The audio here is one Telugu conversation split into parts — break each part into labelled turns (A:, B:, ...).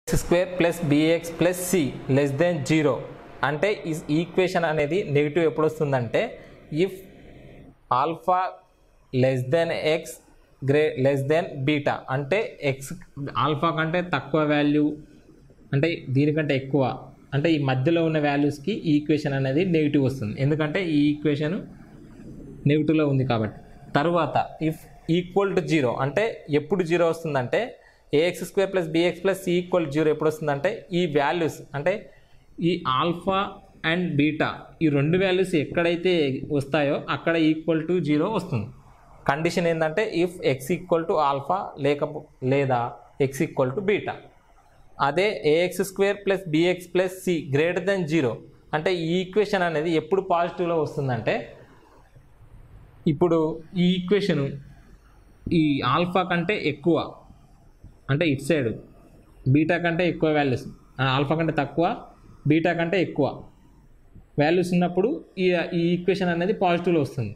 A: square plus b x plus c less than zero అంటే ఈ ఈక్వేషన్ అనేది నెగిటివ్ ఎప్పుడు వస్తుందంటే if alpha less than x grey less than beta అంటే ఎక్స్ ఆల్ఫా కంటే తక్కువ వాల్యూ అంటే దీనికంటే ఎక్కువ అంటే ఈ మధ్యలో ఉన్న వాల్యూస్కి ఈ ఈక్వేషన్ అనేది నెగిటివ్ వస్తుంది ఎందుకంటే ఈ ఈక్వేషన్ నెగిటివ్లో ఉంది కాబట్టి తర్వాత ఇఫ్ ఈక్వల్ టు జీరో అంటే ఎప్పుడు జీరో వస్తుందంటే a x square plus b x plus c equal zero ఎప్పుడు వస్తుందంటే ఈ వాల్యూస్ అంటే ఈ ఆల్ఫా అండ్ బీటా ఈ రెండు వాల్యూస్ ఎక్కడైతే వస్తాయో అక్కడ ఈక్వల్ టు జీరో వస్తుంది కండిషన్ ఏంటంటే if x equal to alpha లేకపో లేదా ఎక్స్ ఈక్వల్ టు బీటా అదే a x square plus b x plus c greater than zero అంటే ఈ ఈక్వేషన్ అనేది ఎప్పుడు పాజిటివ్లో వస్తుందంటే ఇప్పుడు ఈ ఈక్వేషన్ ఈ ఆల్ఫా కంటే ఎక్కువ అంటే ఇట్ సైడ్ బీటా కంటే ఎక్కువ వాల్యూస్ ఆల్ఫా కంటే తక్కువ బీటా కంటే ఎక్కువ వాల్యూస్ ఉన్నప్పుడు ఈ ఈ ఈక్వేషన్ అనేది పాజిటివ్లో వస్తుంది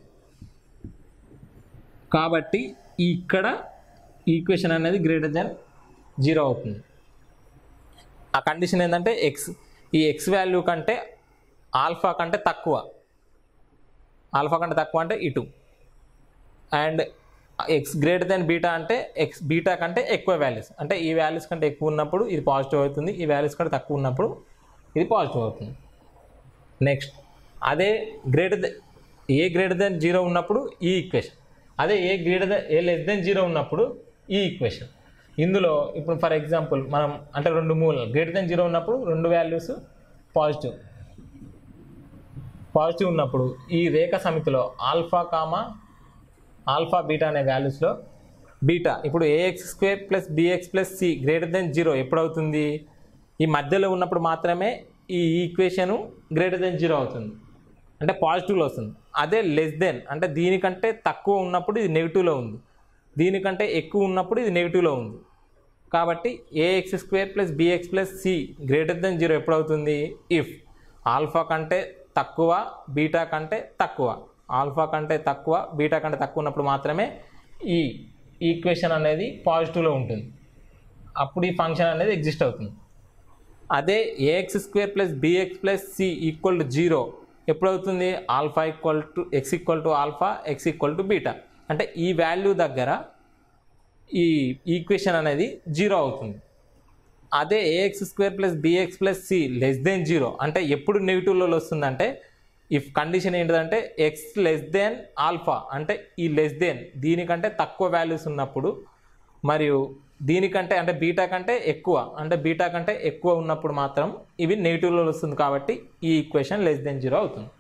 A: కాబట్టి ఈ ఇక్కడ ఈక్వేషన్ అనేది గ్రేటర్ దెన్ జీరో అవుతుంది ఆ కండిషన్ ఏంటంటే ఎక్స్ ఈ ఎక్స్ వాల్యూ కంటే ఆల్ఫా కంటే తక్కువ ఆల్ఫా కంటే తక్కువ అంటే ఇటు and x greater than beta అంటే ఎక్స్ బీటా కంటే ఎక్కువ వాల్యూస్ అంటే ఈ వాల్యూస్ కంటే ఎక్కువ ఉన్నప్పుడు ఇది పాజిటివ్ అవుతుంది ఈ వాల్యూస్ కంటే తక్కువ ఉన్నప్పుడు ఇది పాజిటివ్ అవుతుంది నెక్స్ట్ అదే greater than a greater than zero ఉన్నప్పుడు ఈ ఈక్వేషన్ అదే a greater than a less than zero ఉన్నప్పుడు ఈ ఈక్వేషన్ ఇందులో ఇప్పుడు ఫర్ ఎగ్జాంపుల్ మనం అంటే రెండు మూలలు గ్రేటర్ దెన్ జీరో ఉన్నప్పుడు రెండు వాల్యూస్ పాజిటివ్ పాజిటివ్ ఉన్నప్పుడు ఈ రేఖ సమితిలో ఆల్ఫా కామా ఆల్ఫా బీటా అనే వాల్యూస్లో బీటా ఇప్పుడు a x square plus b x plus c greater than zero ఎప్పుడవుతుంది ఈ మధ్యలో ఉన్నప్పుడు మాత్రమే ఈ ఈక్వేషను గ్రేటర్ దెన్ జీరో అవుతుంది అంటే పాజిటివ్లో వస్తుంది అదే లెస్ దెన్ అంటే దీనికంటే తక్కువ ఉన్నప్పుడు ఇది నెగిటివ్లో ఉంది దీనికంటే ఎక్కువ ఉన్నప్పుడు ఇది నెగిటివ్లో ఉంది కాబట్టి a x square plus b x plus c greater than zero ఎప్పుడవుతుంది ఇఫ్ ఆల్ఫా కంటే తక్కువ బీటా కంటే తక్కువ ఆల్ఫా కంటే తక్కువ బీటా కంటే తక్కువ ఉన్నప్పుడు మాత్రమే ఈ ఈక్వేషన్ అనేది పాజిటివ్లో ఉంటుంది అప్పుడు ఈ ఫంక్షన్ అనేది ఎగ్జిస్ట్ అవుతుంది అదే a x square plus b x plus c equal to zero ఎప్పుడవుతుంది alpha equal to x equal to alpha x equal to beta అంటే ఈ వాల్యూ దగ్గర ఈ ఈక్వేషన్ అనేది జీరో అవుతుంది అదే a x square plus b x plus c less than zero అంటే ఎప్పుడు నెగిటివ్లో వస్తుందంటే ఇఫ్ కండిషన్ ఏంటిదంటే ఎక్స్ లెస్ దెన్ ఆల్ఫా అంటే ఈ లెస్ దెన్ దీనికంటే తక్కువ వాల్యూస్ ఉన్నప్పుడు మరియు దీనికంటే అంటే బీటా కంటే ఎక్కువ అంటే బీటా కంటే ఎక్కువ ఉన్నప్పుడు మాత్రం ఇవి నెగిటివ్లో వస్తుంది కాబట్టి ఈ ఈక్వేషన్ లెస్ దెన్ జీరో అవుతుంది